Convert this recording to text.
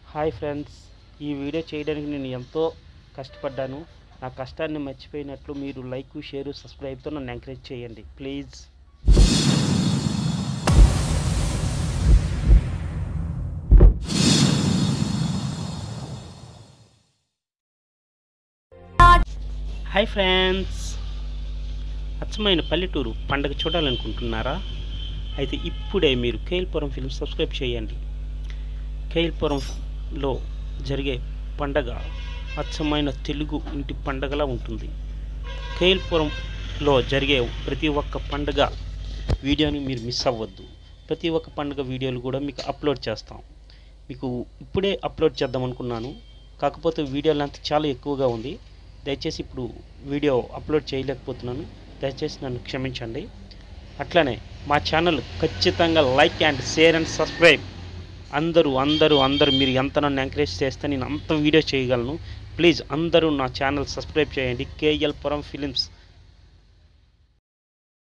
hi friends ఈ video చేయడానికి నేను ఎంతో కష్టపడ్డాను నా కష్టాన్ని మర్చిపోయినట్లు మీరు లైక్ షేర్ సబ్స్క్రైబ్తో నన్ను ఎంకరేజ్ చేయండి ప్లీజ్ హాయ్ ఫ్రెండ్స్ అచ్చమైన పల్లెటూరు పండగ చూడాలనుకుంటున్నారా అయితే ఇప్పుడే మీరు కేల్పురం ఫిల్మ్ సబ్స్క్రైబ్ చేయండి కేల్పురంలో జరిగే పండగ అచ్చమైన తెలుగు ఇంటి పండగలా ఉంటుంది కేల్పురంలో జరిగే ప్రతి ఒక్క పండగ వీడియోని మీరు మిస్ అవ్వద్దు ప్రతి ఒక్క పండగ వీడియోలు కూడా మీకు అప్లోడ్ చేస్తాం మీకు ఇప్పుడే అప్లోడ్ చేద్దాం అనుకున్నాను కాకపోతే వీడియో లెంత్ చాలా ఎక్కువగా ఉంది దయచేసి ఇప్పుడు వీడియో అప్లోడ్ చేయలేకపోతున్నాను దయచేసి నన్ను క్షమించండి అట్లనే మా ఛానల్ ఖచ్చితంగా like and share and subscribe అందరూ అందరూ అందరూ మీరు ఎంత నన్ను ఎంకరేజ్ చేస్తే నేను అంత వీడియో చేయగలను ప్లీజ్ అందరూ నా ఛానల్ సబ్స్క్రైబ్ చేయండి కేఎల్ పురం ఫిలిమ్స్